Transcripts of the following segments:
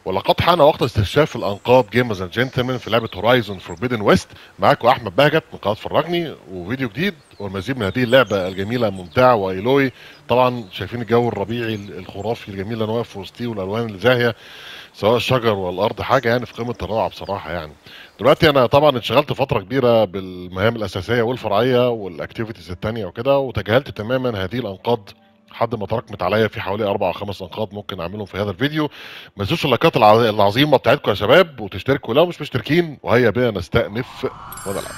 ولقد حان وقت استكشاف الانقاض جيمرز اند جنتلمان في لعبه هورايزون فوربيدن ويست معاكم احمد بهجت من قناه فرجني وفيديو جديد والمزيد من هذه اللعبه الجميله الممتعه وايلوي طبعا شايفين الجو الربيعي الخرافي الجميل اللي انا واقف في وسطيه والالوان اللي زاهيه سواء الشجر والارض حاجه يعني في قمه الروعه بصراحه يعني دلوقتي انا طبعا انشغلت فتره كبيره بالمهام الاساسيه والفرعيه والاكتيفيتيز التانية وكده وتجاهلت تماما هذه الانقاض لحد ما تراكمت عليا في حوالي اربع او خمس انقاض ممكن اعملهم في هذا الفيديو ما تنسوش اللايكات الع- العظيمه بتاعتكم يا شباب وتشتركوا لو مش مشتركين وهيا بنا نستأنف ونلعب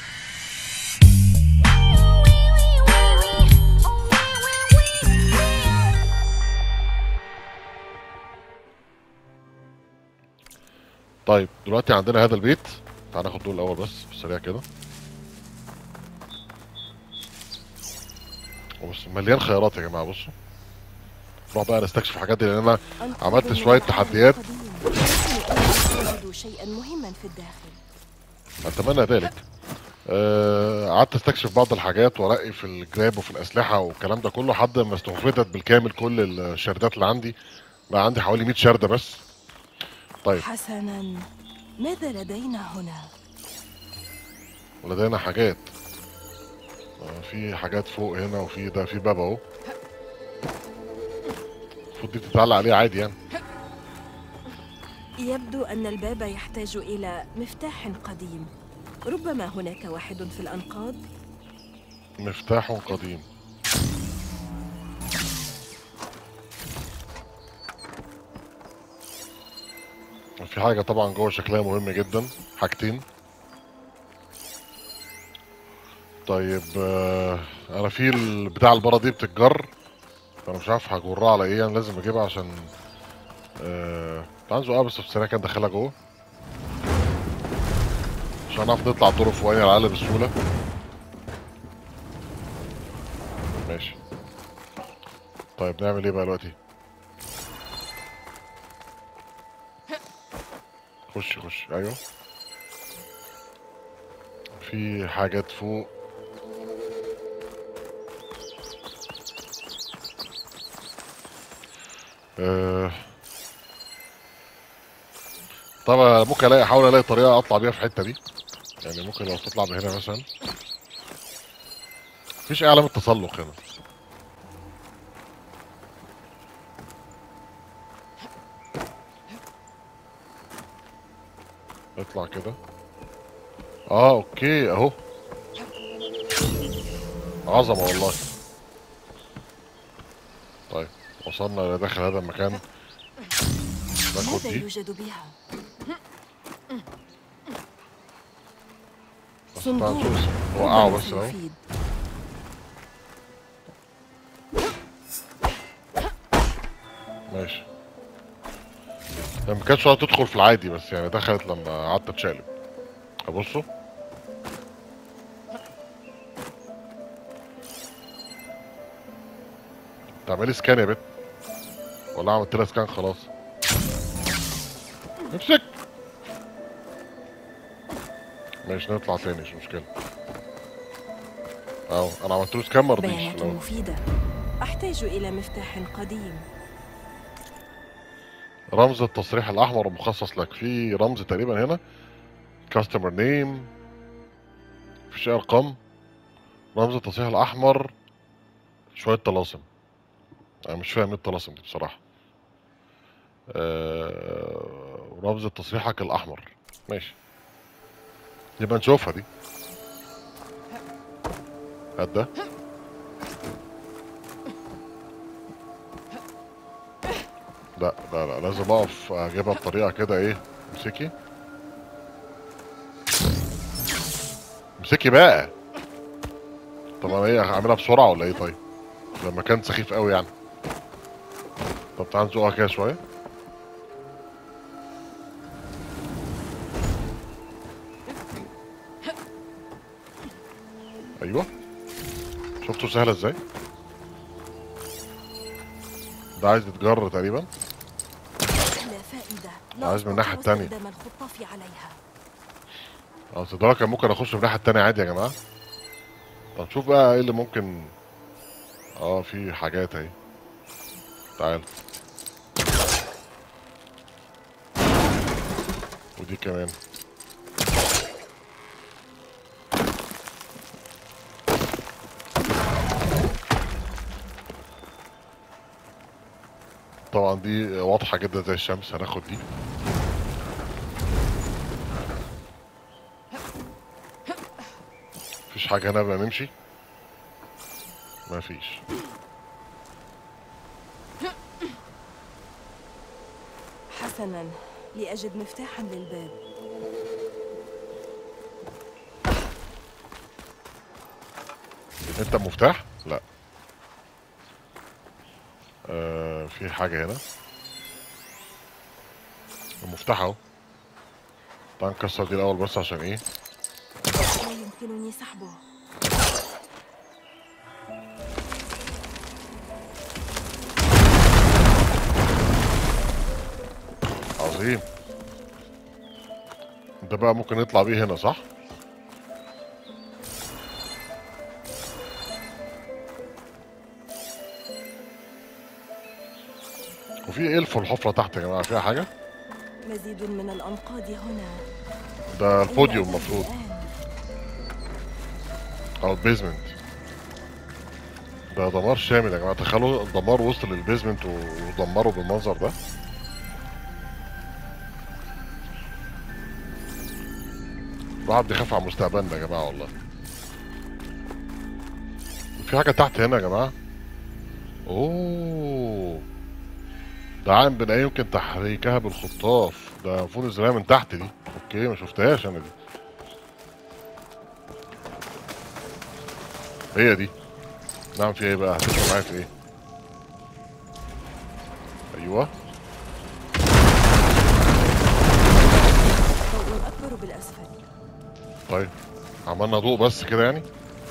طيب دلوقتي عندنا هذا البيت تعال ناخد دول الاول بس في السريع كده بص مليان خيارات يا جماعه بصوا نروح بقى نستكشف الحاجات دي لان انا عملت شوية تحديات. أجد شيئا مهما في الداخل اتمنى ذلك آه، قعدت استكشف بعض الحاجات وارقي في الجراب وفي الاسلحه والكلام ده كله لحد ما استنفذت بالكامل كل الشردات اللي عندي بقى عندي حوالي 100 شرده بس طيب حسنا ماذا لدينا هنا ولدينا حاجات آه، في حاجات فوق هنا وفي ده في باب اهو المفروض دي تتعلق عليه عادي يعني يبدو أن الباب يحتاج إلى مفتاح قديم ربما هناك واحد في الأنقاض مفتاح قديم في حاجة طبعا جوه شكلها مهم جدا حاجتين طيب آه، انا في ال- بتاع البرة دي بتتجر فانا مش عارف هجرها على ايه انا لازم اجيبها عشان آه... تعال نزقها بس في السريع كده ندخلها جوه عشان نعرف نطلع الدور الفوقاني على الاقل بسهولة ماشي طيب نعمل ايه بقى دلوقتي خش خش ايوه في حاجات فوق آه. طبعا ممكن الاقي احاول الاقي طريقه اطلع بيها في الحته دي يعني ممكن لو تطلع من هنا مثلا مفيش اي علامه تسلق هنا اطلع كده اه اوكي اهو عظمه والله طيب وصلنا لداخل هذا المكان ناخد ماذا دي يوجد بها بس صندوق تعال نشوف وقعه ربما بس اهو سيفيد. ماشي هي ما كانتش عايزة تدخل في العادي بس يعني دخلت لما قعدت اتشقلب ابصوا تعملي سكان يا بت ولا عملت لها سكان خلاص امسك ماشي نطلع تاني مش مشكلة اهو انا عملت له سكان مرضيش في بيانات الأول. مفيدة أحتاج إلى مفتاح قديم رمز التصريح الاحمر المخصص لك في رمز تقريبا هنا كاستمر نيم مفيش اي ارقام رمز التصريح الاحمر شويه طلاسم انا مش فاهم ايه الطلاسم دي بصراحه آه... رمز تصريحك الاحمر ماشي يبقى نشوفها دي هات ده لا لا لا لازم اقف اجيبها بطريقه كده ايه امسكي امسكي بقى طب انا ايه هعملها بسرعه ولا ايه طيب لما كان سخيف قوي يعني طب تعال نزقها كده شويه ايوه شفتوا سهله ازاي ده عايز يتجر تقريبا لا فائدة لا عايز من أستطيع الناحية التانية. استخدام الخطاف عليها اه صدرك كان ممكن اخش من الناحيه التانيه عادي يا جماعه طب نشوف بقى ايه اللي ممكن اه في حاجات اهي تعال ودي كمان طبعا دي واضحة جدا زي الشمس هناخد دي مفيش حاجة هنا قبل ما نمشي مفيش حسنا لأجد مفتاحا للباب انت مفتاح؟ لا آه في حاجة هنا المفتاح اهو تعال نكسر دي الأول بس عشان ايه لا يمكنني سحبه عظيم ده بقى ممكن نطلع بيه هنا صح؟ وفي ايه في الحفرة تحت يا جماعة فيها حاجة؟ مزيد من الأنقاض هنا ده أين البوديوم أذهب المفروض الآن؟ او البيزمنت ده دمار شامل يا جماعة تخيلوا الدمار وصل للبيزمنت ودمروا بالمنظر ده الواحد بيخاف على مستقبلنا يا جماعة والله في حاجة تحت هنا يا جماعة اوه ده عام بناء يمكن تحريكها بالخطاف ده المفروض نزلها من تحت دي اوكي ما شفتهاش انا دي هي دي نعمل فيها ايه بقى هتفرق معايا في ايه ايوه ضوء أكبر بالأسفل طيب عملنا ضوء بس كده يعني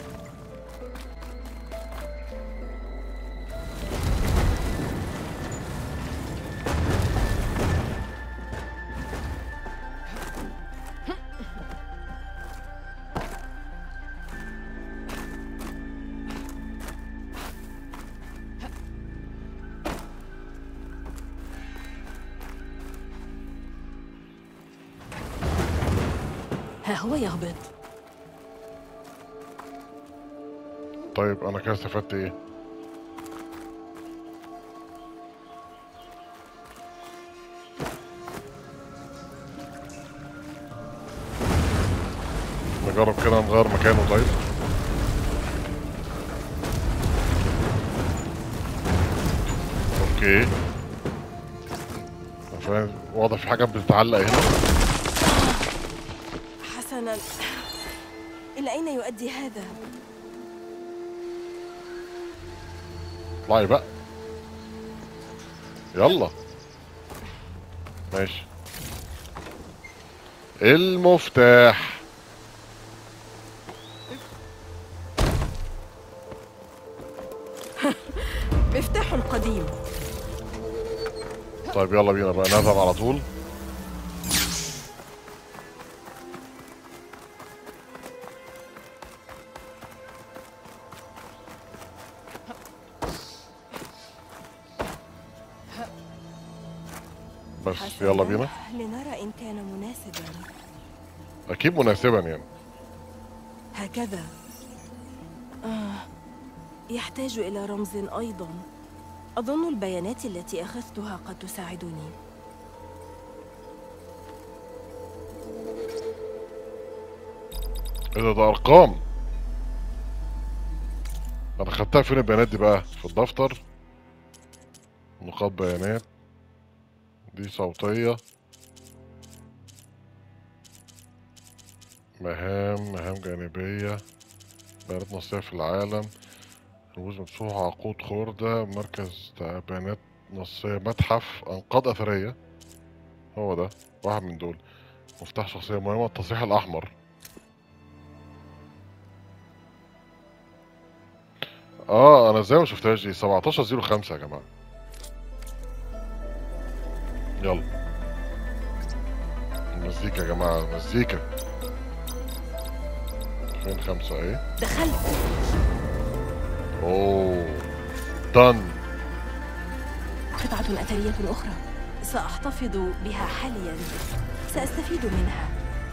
ها هو يهبط طيب انا كده استفدت ايه نجرب كده نغير مكانه طيب اوكي فاهم واضح في حاجات بتتعلق هنا حسنا إلى أين يؤدي هذا؟ اطلعي بقى يلا ماشي المفتاح مفتاح قديم طيب يلا بينا بقى نذهب على طول بس حسنا يلا بينا لنرى إن كان مناسبا اكيد مناسبا يعني هكذا آه يحتاج إلى رمز أيضا أظن البيانات التي أخذتها قد تساعدني ايه ده ده ارقام انا خدتها فين البيانات دي بقى في الدفتر نقاط بيانات دي صوتية مهام مهام جانبية بيانات نصية في العالم رموز مفتوحة عقود خردة مركز بيانات نصية متحف أنقاض أثرية هو ده واحد من دول مفتاح شخصية مهمة التصريح الأحمر اه انا ازاي ما شفتهاش دي 1705 يا جماعه يلا المزيكا يا جماعه المزيكا فين خمسة ايه دخلت اوه دن قطعة أثرية أخرى سأحتفظ بها حاليا سأستفيد منها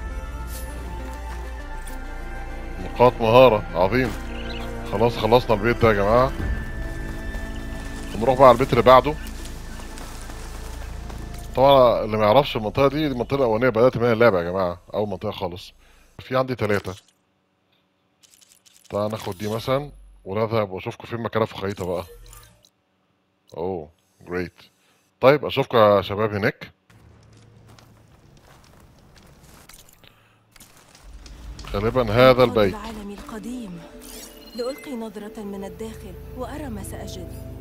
نقاط مهارة عظيم خلاص خلصنا البيت ده يا جماعة نروح بقى على البيت اللي بعده طبعا اللي ما يعرفش المنطقة دي دي المنطقة الأولانية بدأت منها اللعبة يا جماعة أول منطقة خالص في عندي ثلاثة تعال ناخد دي مثلا ونذهب واشوفكم فين مكانها في الخريطة بقى اوه جريت طيب اشوفكم يا شباب هناك غالبا هذا أنقاض البيت العالم القديم لألقي نظرة من الداخل وأرى ما سأجد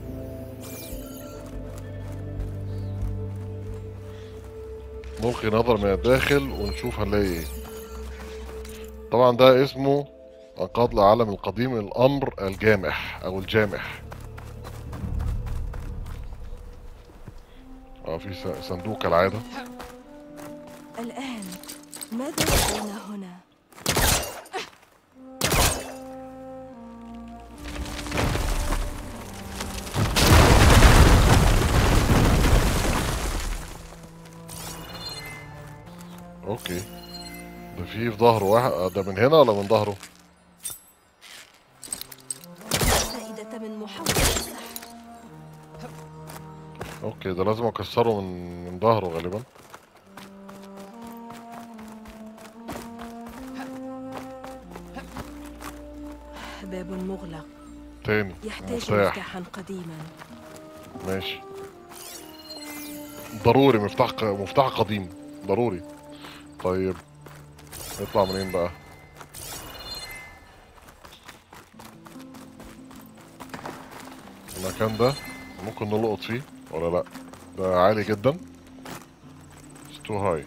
نلقي نظر من الداخل ونشوف هنلاقي ايه طبعا ده اسمه انقاض العالم القديم الامر الجامح او الجامح اه في س- صندوق كالعادة الآن ماذا لدينا هنا؟ اوكي ده في في ظهره واحد آه، ده من هنا ولا من ظهره فائدة من محاولة السحر اوكي ده لازم اكسره من من ظهره غالبا باب مغلق تاني يحتاج مفتاح مفتاحا قديما ماشي ضروري مفتاح ق- مفتاح قديم ضروري طيب نطلع منين بقى المكان ده ممكن نلقط فيه ولا لا ده عالي جدا It's too high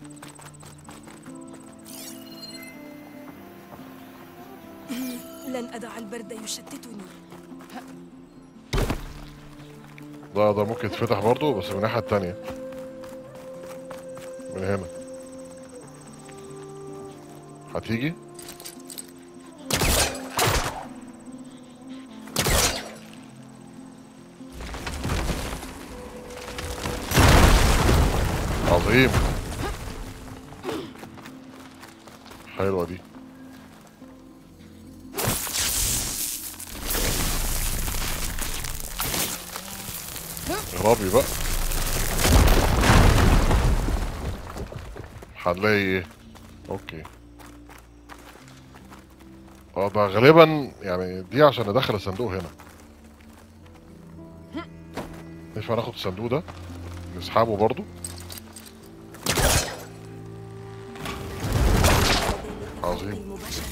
لن أدع البرد يشتتني ده ده ممكن يتفتح برضو بس من الناحية التانية من هنا هتيجي عظيم حلوة دي اهربي بقى هنلاقي ايه اوكي اه ده غالبا يعني دي عشان ندخل الصندوق هنا ينفع ناخد الصندوق ده نسحبه برضو عظيم. المباشرة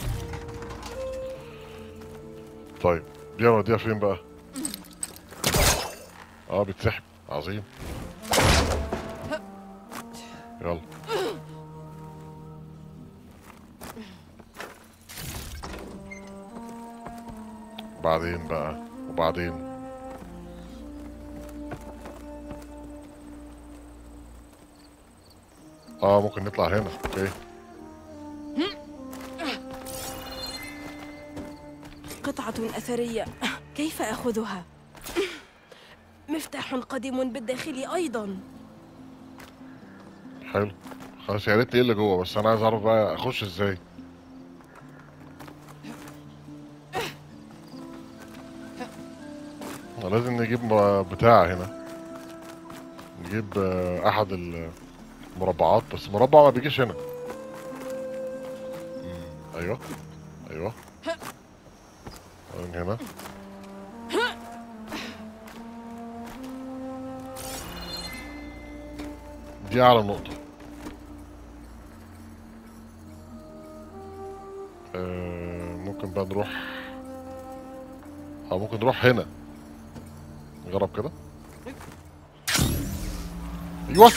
طيب دي اوديها فين بقى اه بتسحب عظيم يلا بعدين بقى وبعدين اه ممكن نطلع هنا اوكي قطعة أثرية كيف أخذها؟ مفتاح قديم بالداخل أيضا حلو خلاص يا ريت ايه اللي جوه بس انا عايز اعرف بقى اخش ازاي لازم نجيب م- بتاع هنا نجيب آه، احد المربعات بس مربع ما بيجيش هنا مم، ايوه ايوه من هنا دي اعلى نقطة آه، ممكن بقى نروح او ممكن نروح هنا نجرب كده ايوه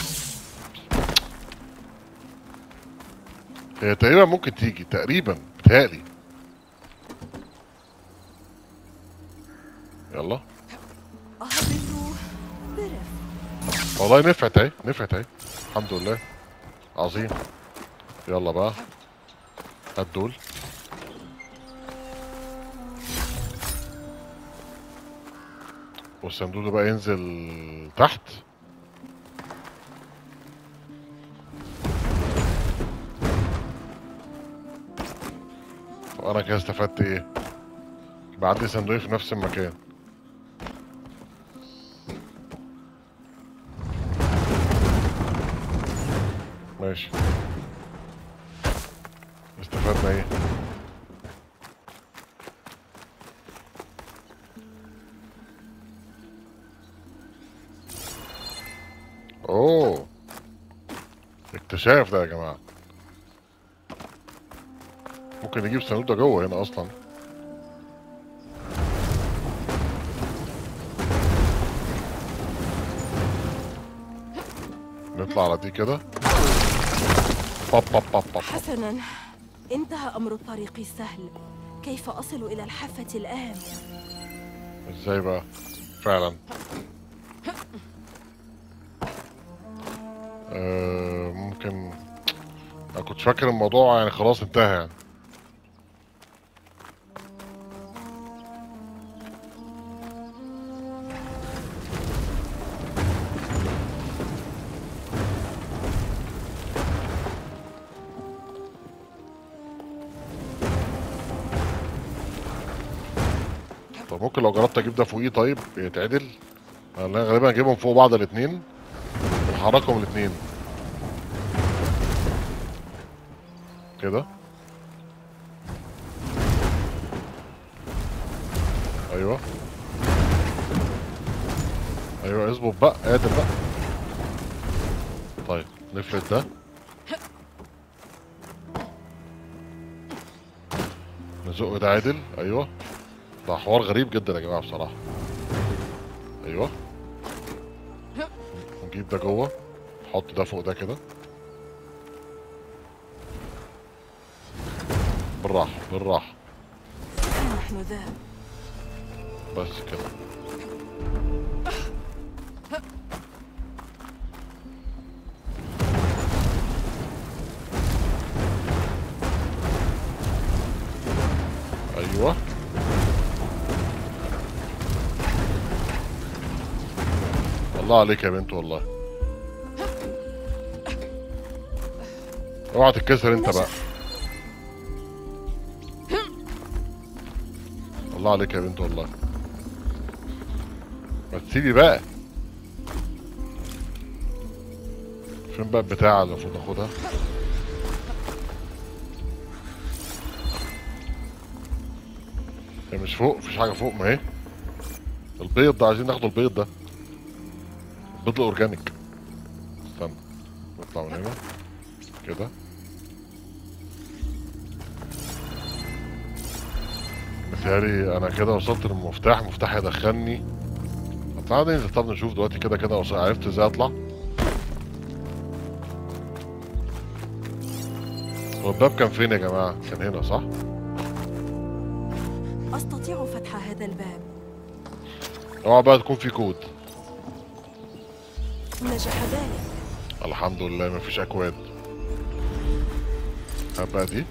هي تقريبا ممكن تيجي تقريبا بتهيألي يلا أهبط برف والله نفعت اهي نفعت اهي الحمد لله عظيم يلا بقى هات دول والصندوق ده بقى ينزل تحت انا كده استفدت ايه يبقى عندي صندوقين في نفس المكان ماشي استفدنا ايه اوه اكتشاف ده يا جماعه ممكن نجيب الصندوق ده جوه هنا اصلا نطلع على دي كده باب باب باب باب حسنا انتهى أمر الطريق السهل كيف أصل إلى الحافة الآن؟ ازاي بقى فعلا آه ممكن انا كنت فاكر الموضوع يعني خلاص انتهى يعني طب ممكن لو جربت اجيب ده فوقيه طيب يتعدل انا غالبا اجيبهم فوق بعض الاثنين نحركهم الاثنين كده ايوه ايوه اظبط بقى قادر بقى طيب نفرد ده نزق ده عادل ايوه ده حوار غريب جدا يا جماعه بصراحه ايوه نجيب ده جوه نحط ده فوق ده كده بالراحه بالراحه ها نحن ذا بس كده ايوه الله عليك يا بنت والله اوعى تتكسر انت بقى الله عليك يا بنت والله ما تسيبي بقى فين بقى البتاعة اللي المفروض اخدها هي مش فوق مفيش حاجة فوق ما اهي البيض ده عايزين ناخد البيض ده البيض الاورجانيك استنى نطلع من هنا كده متهيألي انا كده وصلت للمفتاح المفتاح هيدخلني تعالى ننزل طب نشوف دلوقتي كده كده وص- عرفت ازاي اطلع هو الباب كان فين يا جماعة؟ كان هنا صح؟ أستطيع فتح هذا الباب اوعى بقى تكون في كود نجح ذلك الحمد لله مفيش اكواد هات بقى دي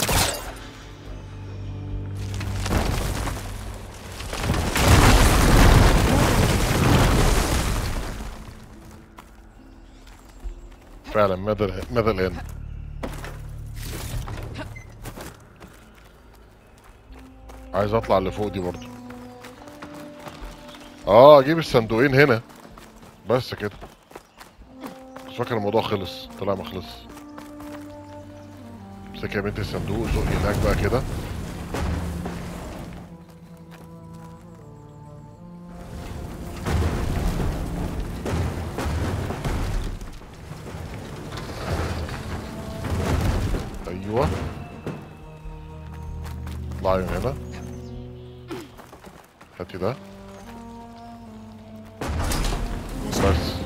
فعلا ماذا ماذا الان عايز اطلع اللي فوق دي برضو اه اجيب الصندوقين هنا بس كده كنت فاكر الموضوع خلص طلع ما خلص امسك يا بنت الصندوق زقي هناك بقى كده ايوه اطلعي من هنا هاتي ده نجح بس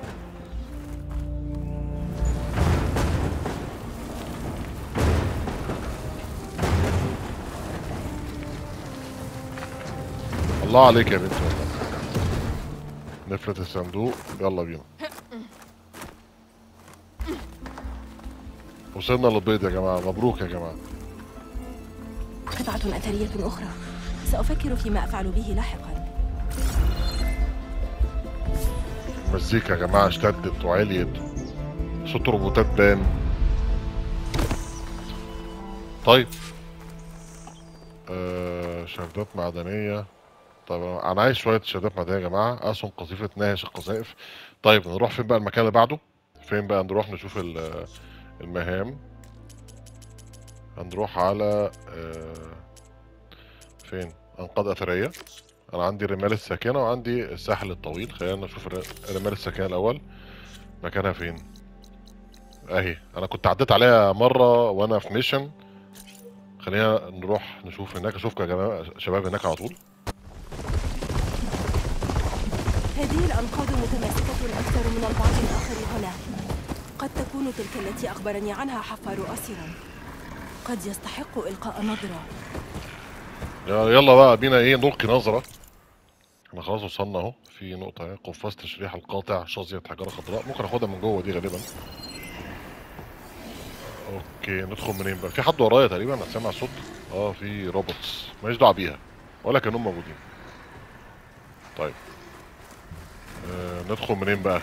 الله عليك يا بنت والله نفلت الصندوق يلا بينا وصلنا للبيض يا جماعة مبروك يا جماعة قطعة أثرية أخرى سأفكر فيما أفعل به لاحقا المزيكا يا جماعة اشتدت وعليت صوت روبوتات بان طيب آه شهادات معدنية طيب انا عايز شوية شهادات معدنية يا جماعة اسهم قذيفة ناهش القذائف طيب نروح فين بقى المكان اللي بعده فين بقى نروح نشوف ال- المهام هنروح على آه فين انقاض اثرية انا عندي الرمال الساكنة وعندي الساحل الطويل خلينا نشوف الر- الرمال الساكنة الاول مكانها فين اهي انا كنت عديت عليها مرة وانا في ميشن خلينا نروح نشوف هناك اشوفكم يا جماعة شباب هناك على طول هذه الأنقاض متماسكة أكثر من البعض الآخر هنا قد تكون تلك التي أخبرني عنها حفار أسرا قد يستحق إلقاء نظرة يا- يلا بقى بينا ايه نلقي نظرة احنا خلاص وصلنا اهو في نقطة اهي قفاز تشريح القاطع شظية حجارة خضراء ممكن اخدها من جوه دي غالبا اوكي ندخل منين بقى في حد ورايا تقريبا انا سامع صوت اه في روبوتس ماليش دعوة بيها ولا كانهم موجودين طيب آه ندخل منين بقى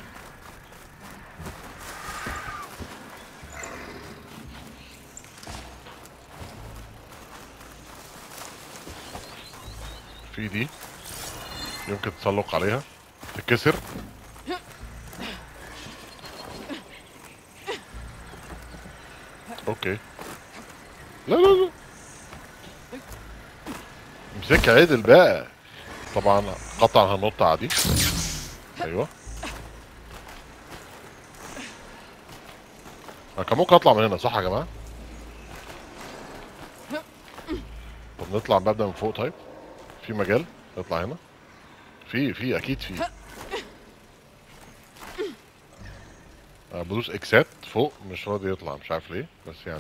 في دي يمكن تسلق عليها تتكسر اوكي لا لا لا امسكها عدل بقى طبعا قطعا هننط عادي ايوه أنا كان ممكن اطلع من هنا صح يا جماعه طب نطلع ببدا من فوق طيب في مجال نطلع هنا في في اكيد في آه، بدوس اكسات فوق مش راضي يطلع مش عارف ليه بس يعني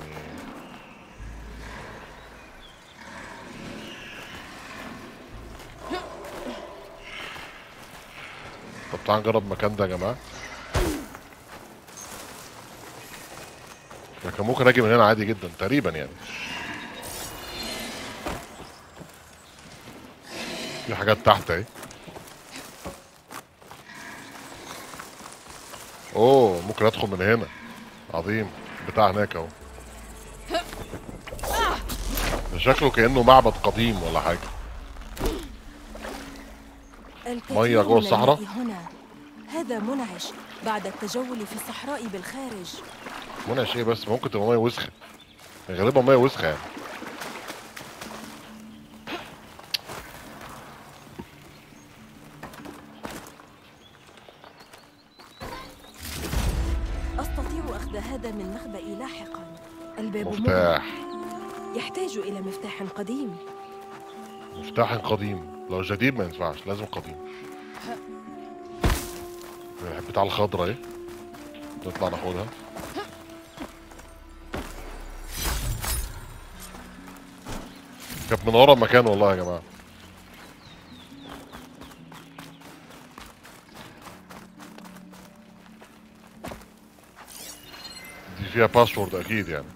طب تعال نجرب المكان ده يا جماعه أنا كان ممكن اجي من هنا عادي جدا تقريبا يعني في حاجات تحت اهي اوه ممكن ادخل من هنا عظيم بتاع هناك اهو ده شكله كانه معبد قديم ولا حاجه الكثير مية جوه من الصحراء؟ الماء هنا هذا منعش بعد التجول في الصحراء بالخارج منعش ايه بس ممكن تبقى ميه وسخه غالبا ميه وسخه يعني أستطيع أخذ هذا من مخبئي لاحقا الباب مغلق مفتاح يحتاج إلى مفتاح قديم مفتاح قديم لو جديد ما ينفعش لازم قديم بتاع الخضرا اهي نطلع ناخدها كانت من ورا المكان والله يا جماعه دي فيها باسورد اكيد يعني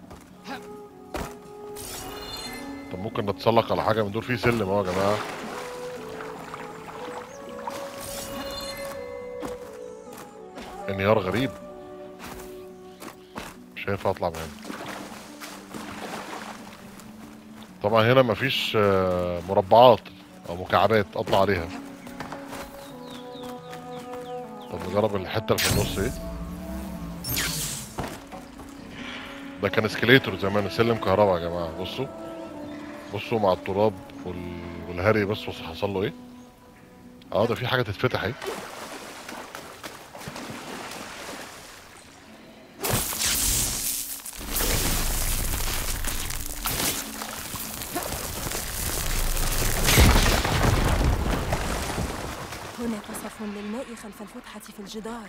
طب ممكن نتسلق على حاجه من دول في سلم اهو يا جماعه انهيار غريب مش هينفع اطلع من هنا طبعا هنا مفيش آه، مربعات او مكعبات اطلع عليها طب نجرب الحته اللي في النص ايه ده كان اسكليتور زمان سلم كهرباء يا جماعه بصوا بصوا مع التراب وال... والهري بس بص حصل له ايه اه ده في حاجه تتفتح اهي هناك صف للماء خلف الفتحة في الجدار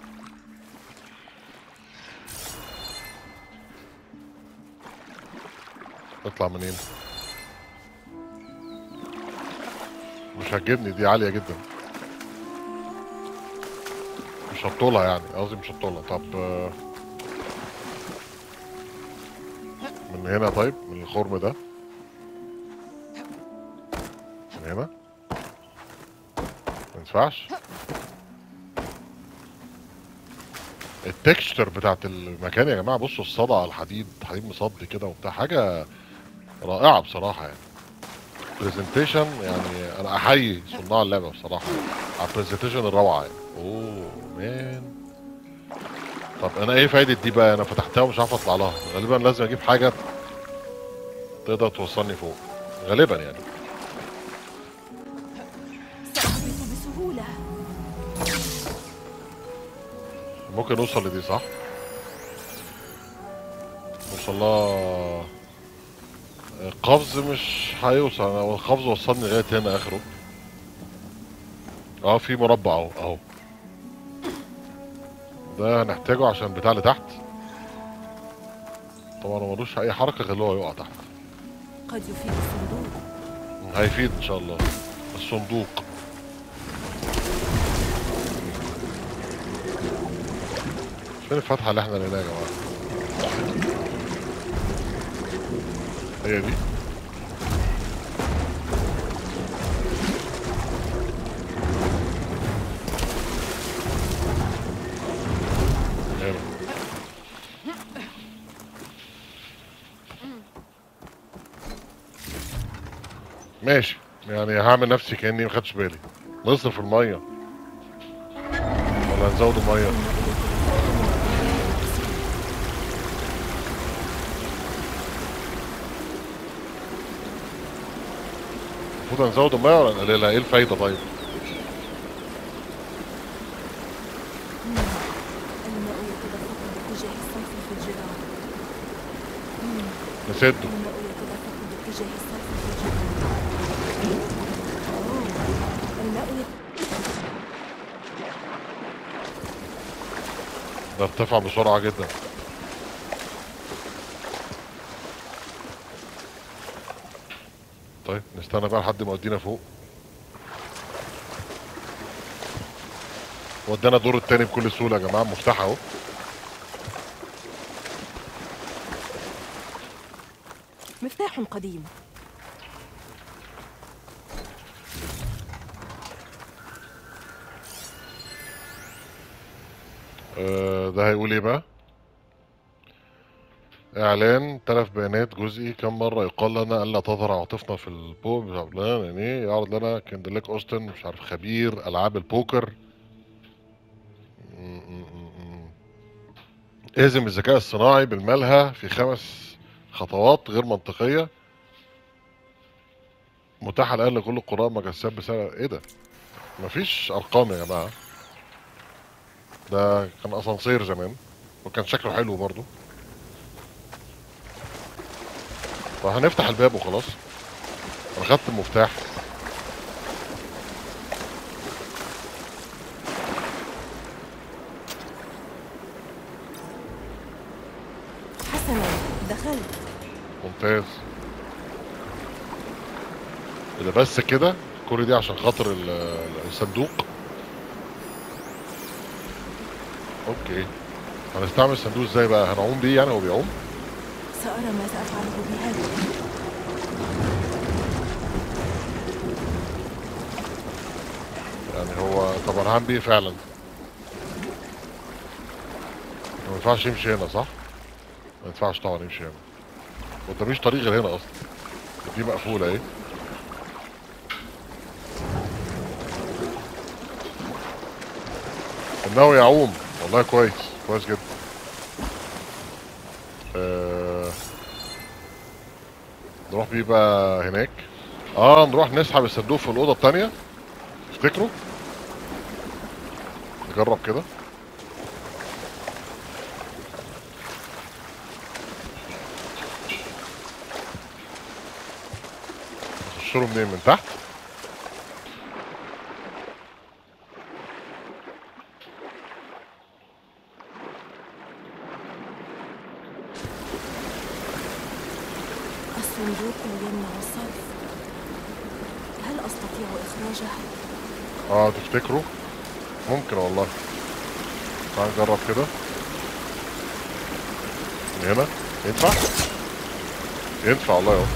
اطلع منين مش هتجيبني دي عالية جدا مش هطولها يعني قصدي مش هطولها طب آه، من هنا طيب من الخرم ده من هنا مينفعش التكستشر بتاعت المكان يا جماعه بصوا الصدى على الحديد حديد مصدي كده وبتاع حاجه رائعه بصراحه يعني برزنتيشن يعني انا احيي صناع اللعبه بصراحه على البرزنتيشن الروعه يعني اوه مان طب انا ايه فايده دي بقى انا فتحتها ومش عارف اطلع لها غالبا لازم اجيب حاجه تقدر توصلني فوق غالبا يعني سأهبط بسهولة ممكن نوصل لدي صح نوصل لها القفز مش هيوصل انا القفز وصلني لغايه هنا اخره اه في مربع اهو اهو ده هنحتاجه عشان بتاع اللي تحت طبعا هو ملوش اي حركه غير اللي هو يقع تحت قد يفيد الصندوق هيفيد ان شاء الله الصندوق فين الفتحه اللي احنا لقيناها يا جماعه هي دي هنا. ماشي يعني هعمل نفسي كاني ما خدتش بالي نصرف الميه ولا نزود الميه المفروض نزود الميه ولا نقللها ايه الفايده طيب الماء يتدفق باتجاه الصرف في الجدار نسده الماء يتدفق باتجاه الصرف في الجدار أوه. الماء يت... ده ارتفع بسرعه جدا طيب نستنى بقى لحد ما يودينا فوق ودانا الدور التاني بكل سهوله يا جماعه مفتاح اهو مفتاح قديم آه، ده هيقول ايه بقى اعلان تلف بيانات جزئي كم مره يقال لنا الا تظهر عاطفنا في البو مش عارف لنا يعني ايه يعرض لنا كندليك اوستن مش عارف خبير العاب البوكر م- م- م- م. اهزم الذكاء الصناعي بالملهى في خمس خطوات غير منطقيه متاحه الان لكل القراء مجسات بسعر ايه ده مفيش ارقام يا جماعه ده كان اسانسير زمان وكان شكله حلو برضو فهنفتح الباب وخلاص انا خدت المفتاح حسنا دخلت ممتاز اذا بس كده كل دي عشان خاطر ال- ال- الصندوق اوكي هنستعمل الصندوق ازاي بقى هنعوم بيه يعني هو بيعوم سأرى ما سأفعله بهذا يعني هو طب انا هعمل بيه فعلا ما ينفعش يمشي هنا صح؟ ما ينفعش طبعا يمشي هنا قداميش طريق غير هنا اصلا دي مقفولة اهي انه يعوم والله كويس كويس جدا آه... نروح بيه بقى هناك اه نروح نسحب الصندوق في الاوضه التانية تفتكروا نجرب كده نخش له منين من تحت الصندوق يمنع الصرف هل أستطيع إخراجه؟ اه تفتكروا ممكن والله تعال نجرب كده من هنا ينفع ينفع والله اهو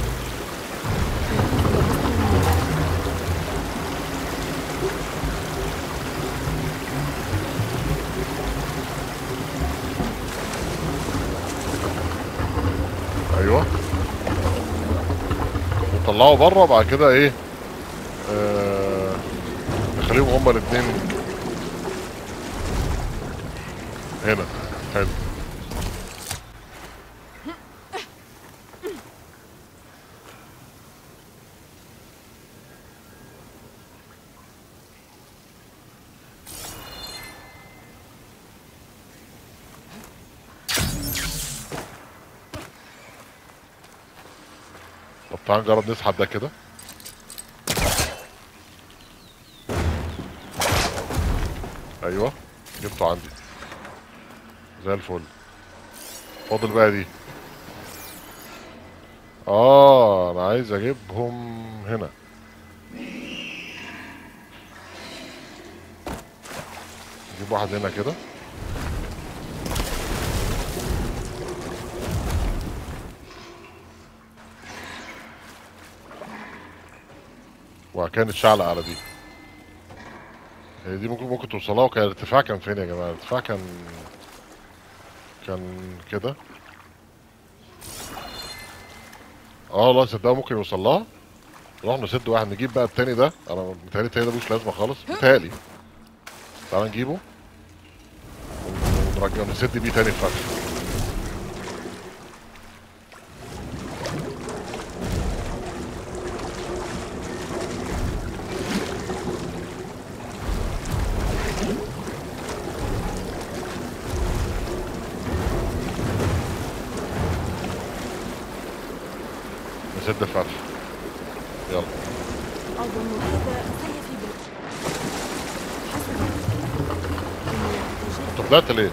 ايوه نطلعه بره وبعد كده ايه آه نخليهم هما الاثنين هنا حلو طب تعال نجرب نسحب ده كده ايوه جبته عندي زي الفل فاضل بقى دي اه انا عايز اجيبهم هنا نجيب واحد هنا كده وكانت شعلة على دي هي دي ممكن ممكن توصلها وكان الارتفاع كان فين يا جماعة الارتفاع كان كان كده اه لا صدقوا ممكن يوصل لها نروح نسد واحد نجيب بقى التاني ده انا متهيألي التاني ده ملوش لازمة خالص متهيألي تعال نجيبه ونرجع نسد بيه تاني الفتح نسد الفتح يلا أظن هذا سيفي بال حسنا إني أتجاهل انت طلعت ليه؟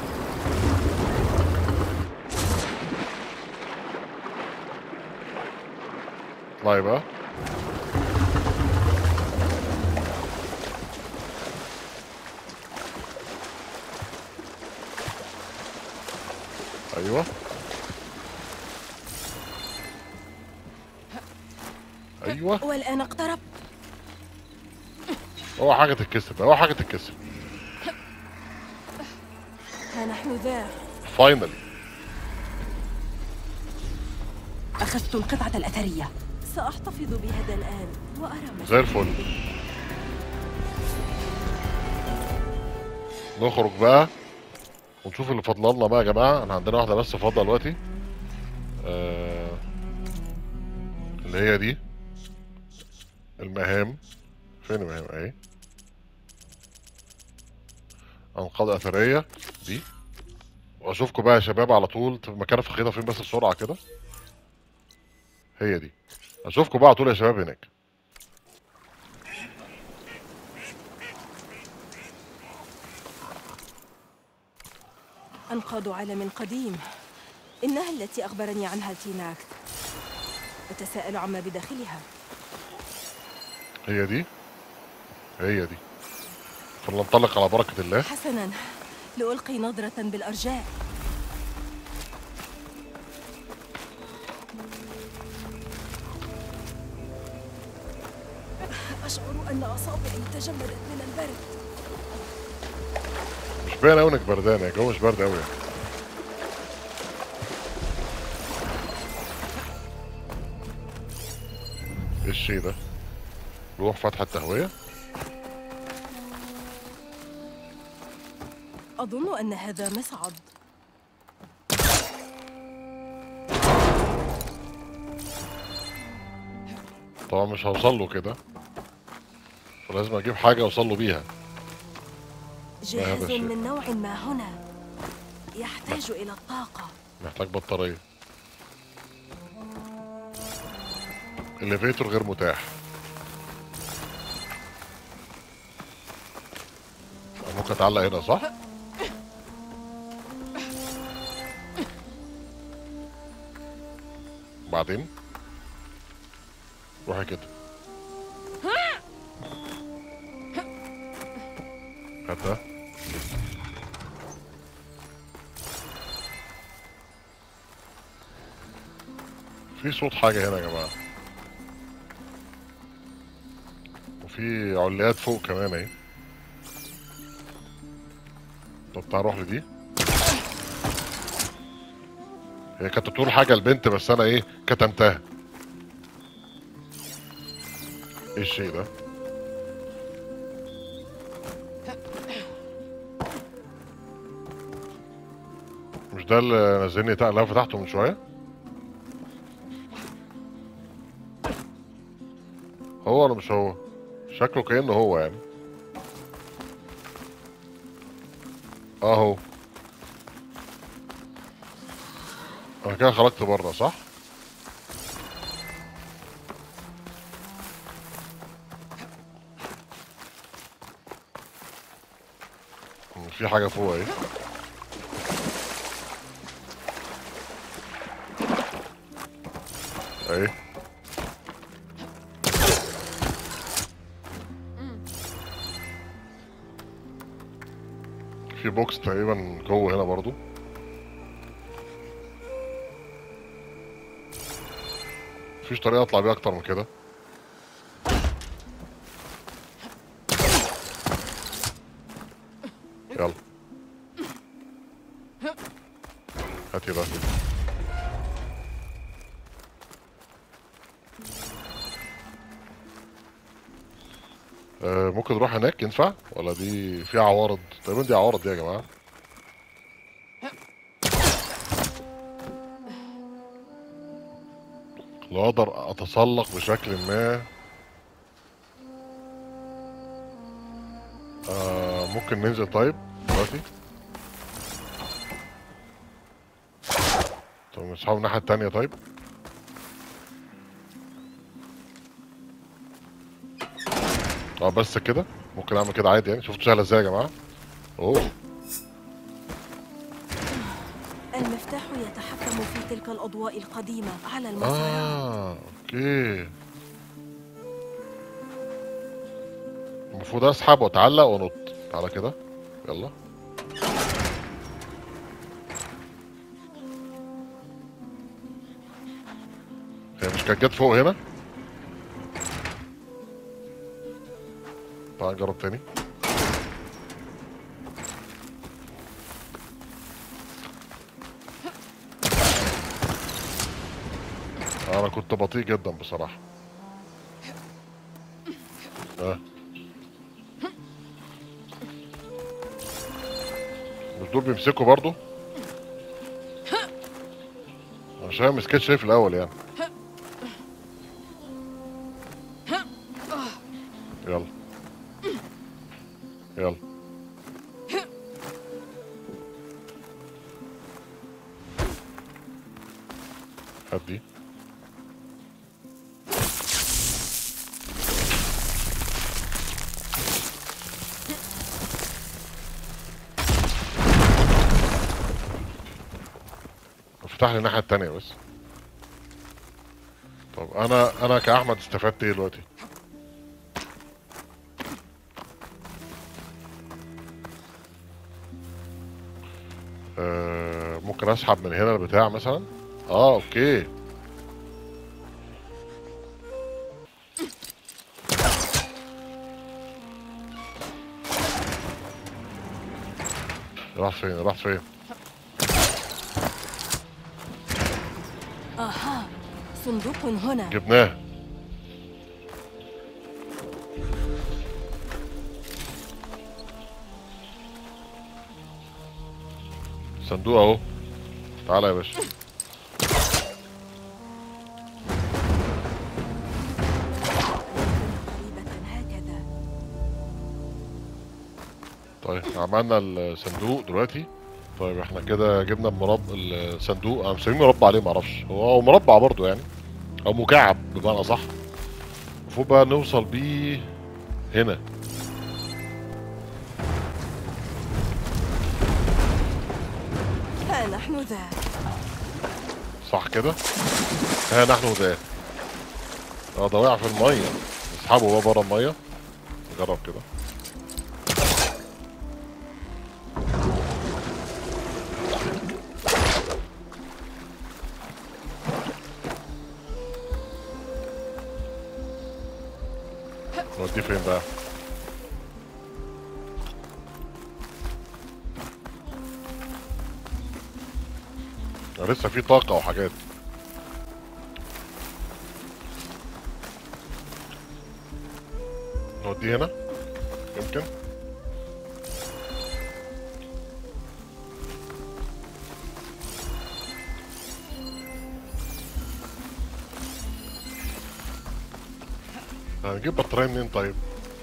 اطلعي بقى ايوه ايوه والآن اقتربت هو حاجه تتكسب هو حاجه تتكسب ها نحن ذا فاينلي أخذت القطعة الأثرية سأحتفظ بهذا الآن وأرى ما زي الفل نخرج بقى ونشوف اللي فاضل لنا بقى يا جماعه احنا عندنا واحده بس فاضله دلوقتي آه اللي هي دي المهام فين المهام اهي انقاض اثريه دي واشوفكم بقى يا شباب على طول في مكان في الخيطه فين بس بسرعه كده هي دي اشوفكم بقى على طول يا شباب هناك أنقاض عالم قديم إنها التي أخبرني عنها تيناك أتساءل عما بداخلها هي دي هي دي فلننطلق على بركة الله حسنا لألقي نظرة بالأرجاء أشعر أن أصابعي تجمدت من البرد مش باين قوي انك بردان الجو مش برد قوي ايه الشيء ده؟ روح فتح التهوية أظن أن هذا مصعد طبعا مش هوصل له كده فلازم اجيب حاجة اوصل له بيها جهاز الشيء. من نوع ما هنا يحتاج إلى الطاقة محتاج بطارية الليفيتور غير متاح ممكن اتعلق هنا صح؟ بعدين روحي كده هات ده في صوت حاجة هنا يا جماعة وفي عليات فوق كمان اهي طب تعال نروح لدي هي كانت بتقول حاجة البنت بس انا ايه كتمتها ايه الشيء ده مش ده اللي نزلني تحت اللي أنا فتحته من شويه هو ولا مش هو شكله كأنه هو يعني اه هو انا كده خرجت بره صح في حاجة فوق اهي اهي في بوكس تقريبا جوه هنا برضو مفيش طريقة اطلع بيها اكتر من كده يلا هاتي بقى آه ممكن نروح هناك ينفع ولا دي فيها عوارض تقريبا دي عوارض دي يا جماعة لو اقدر اتسلق بشكل ما آه ممكن ننزل طيب دلوقتي طب نسحب الناحية التانية طيب اه بس كده ممكن اعمل كده عادي يعني شفتوا سهلة ازاي يا جماعة اوه المفتاح يتحكم في تلك الأضواء القديمة على المصارع اه اوكي المفروض اسحب واتعلق وانط تعالى كده يلا هي مش كانت جت فوق هنا تعال نجرب تاني انا كنت بطيء جدا بصراحة اه مش دول بيمسكوا برضو عشان ما مسكتش ايه في الاول يعني يلا يلا هات دي افتح لي الناحية التانية بس طب انا انا كاحمد استفدت ايه دلوقتي آه ممكن اسحب من هنا البتاع مثلا اه اوكي راح فين راح فين آها صندوق هنا جبناه صندوق اهو تعالى يا باشا قريبة هكذا طيب عملنا الصندوق دلوقتي طيب احنا كده جبنا المربع الصندوق انا مسميه مربع عليه معرفش هو هو مربع برضو يعني او مكعب بمعنى صح المفروض بقى نوصل بيه هنا ها نحن ذا صح كده ها نحن ذا اه ده وقع في الميه نسحبه بقى بره الميه نجرب كده نوديه فين بقى ده لسه في طاقة وحاجات نوديه هنا يمكن هنجيب بطارية منين طيب؟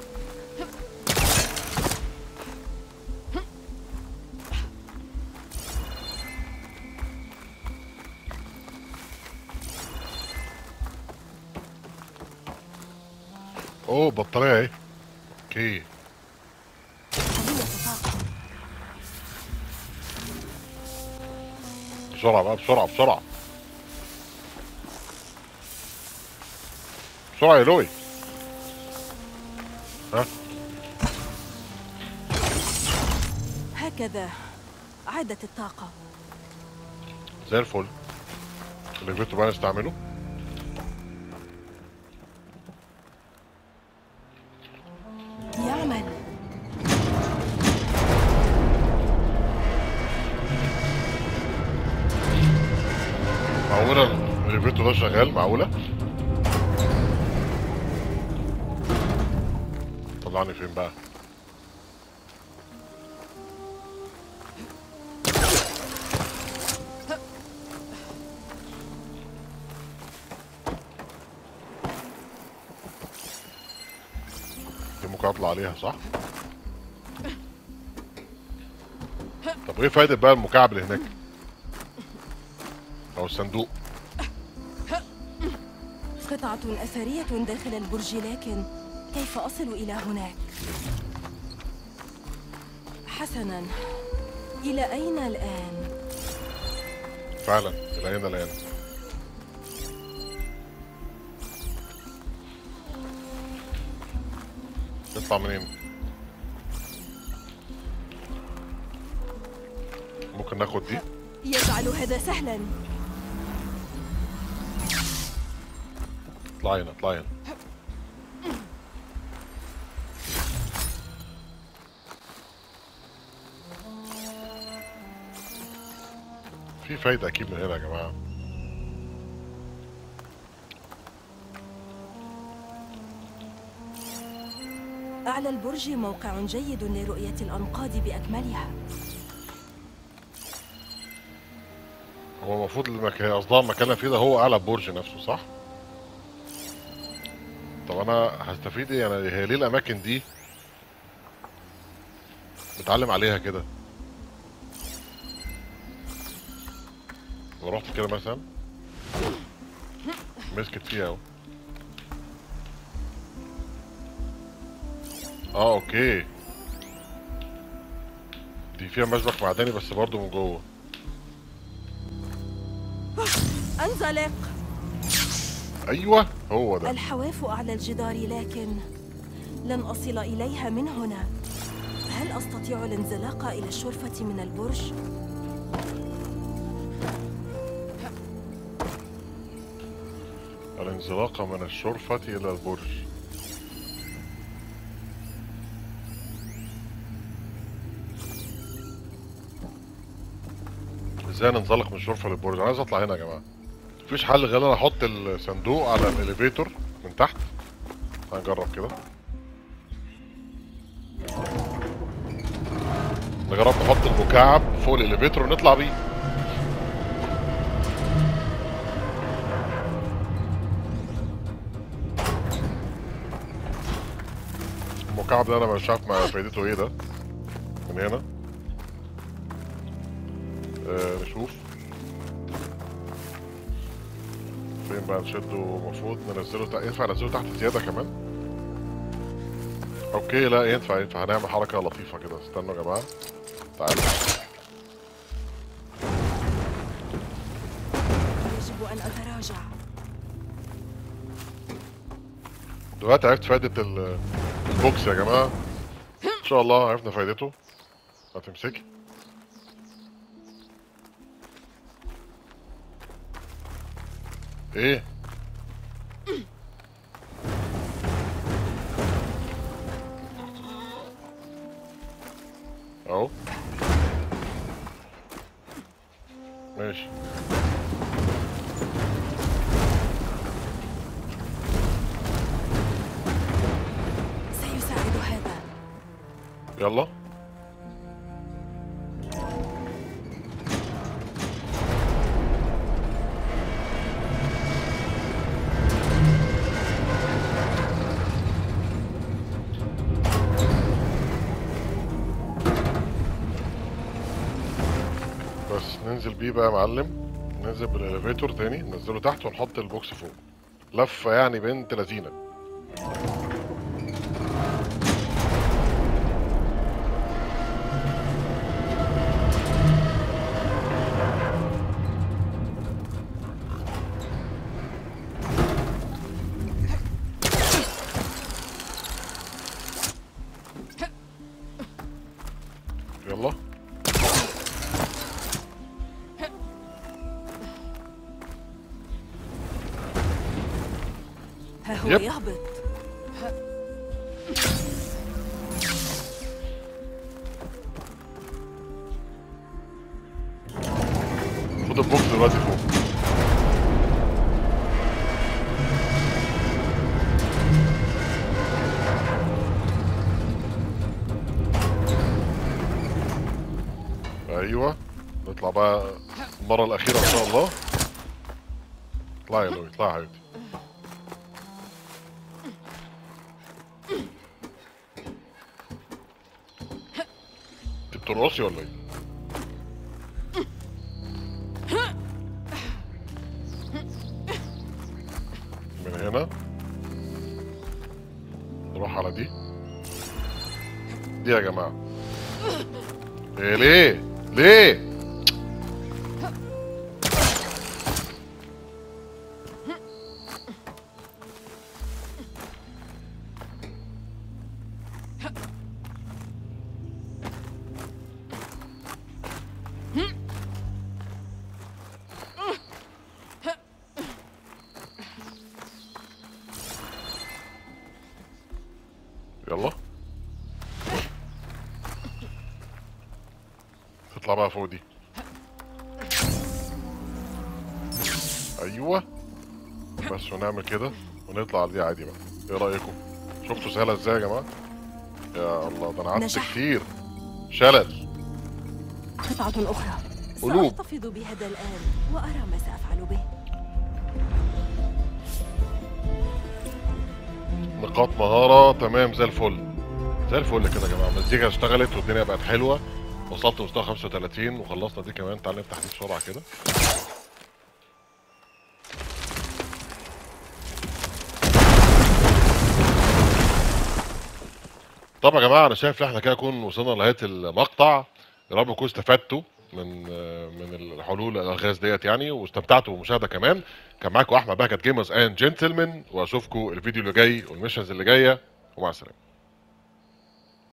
اوه بطارية اهي اوكي خلية طاقة بسرعة بقى بسرعة بسرعة بسرعة يا لوي ها هكذا عادت الطاقة زي الفل اللي جبته بقى نستعمله يعمل معقولة الريفيتو ده شغال معقولة؟ طلعني فين بقى؟ دي ممكن اطلع عليها صح؟ طب ايه فايدة بقى المكعب اللي هناك؟ او الصندوق قطعة أثرية داخل البرج لكن كيف أصل إلى هناك؟ حسنا إلى أين الآن؟ فعلا الى هنا الان نطلع منين ممكن ناخد دي يجعل هذا سهلا اطلعي هنا اطلعي هنا في فايدة أكيد من هنا يا جماعة أعلى البرج موقع جيد لرؤية الأنقاض بأكملها هو المفروض المكان قصدها المكان اللي فيه ده هو أعلى برج نفسه صح؟ طب أنا هستفيد إيه؟ يعني هي ليه الأماكن دي بتعلم عليها كده؟ لو رحت كده مثلا مسكت فيها اهو اه اوكي دي فيها مشبك معدني بس برضه من جوه انزلق ايوه هو ده الحواف أعلى الجدار لكن لن أصل إليها من هنا هل أستطيع الانزلاق إلى الشرفة من البرج؟ الانزلاق من الشرفة إلى البرج ازاي ننزلق من الشرفة للبرج انا عايز اطلع هنا يا جماعة مفيش حل غير انا احط الصندوق على الاليفيتور من تحت هنجرب كده نجرب نحط المكعب فوق الاليفيتور ونطلع بيه المكعب ده انا مش عارف مع فايدته ايه ده من هنا آه نشوف فين بقى نشده المفروض ننزله تحت ينفع ننزله تحت زيادة كمان اوكي لا ينفع ينفع هنعمل حركة لطيفة كده استنوا يا جماعة تعالوا يجب أن أتراجع دلوقتي عرفت فايدة ال- البوكس يا جماعة ان شاء الله عرفنا فايدته هتمسكي ايه اهو ماشي يلا بس ننزل بيه بقى يا معلم ننزل بالاليفيتور تاني ننزله تحت ونحط البوكس فوق لفه يعني بنت لذينه يلا ها هو يب. يهبط خد البوكس دلوقتي فوق ايوه نطلع بقى المره الاخيره ان شاء الله اطلع يا لوي اطلع يا حبيبتي انت بترقصي ولا ايه؟ من هنا نروح على دي دي يا جماعة ايه ليه ليه يلا تطلع بقى فوق دي ايوه بس ونعمل كده ونطلع على دي عادي بقى ايه رايكم شفتوا سهله ازاي يا جماعه يا الله ده انا قعدت نجح. كتير شلل قطعة أخرى قلوب. سأحتفظ بهذا الآن وأرى ما سأفعل به نقاط مهارة تمام زي الفل زي الفل كده يا جماعة المزيكا اشتغلت والدنيا بقت حلوة وصلت مستوى 35 وخلصنا دي كمان تعال نفتح دي بسرعة كده طب يا جماعة أنا شايف إن احنا كده نكون وصلنا لنهاية المقطع يا رب تكونوا استفدتوا من من الحلول الالغاز ديت يعني واستمتعتوا بالمشاهده كمان كان معاكم احمد بهجت جيمرز اند جنتلمان واشوفكم الفيديو اللي جاي والميشنز اللي جايه ومع السلامه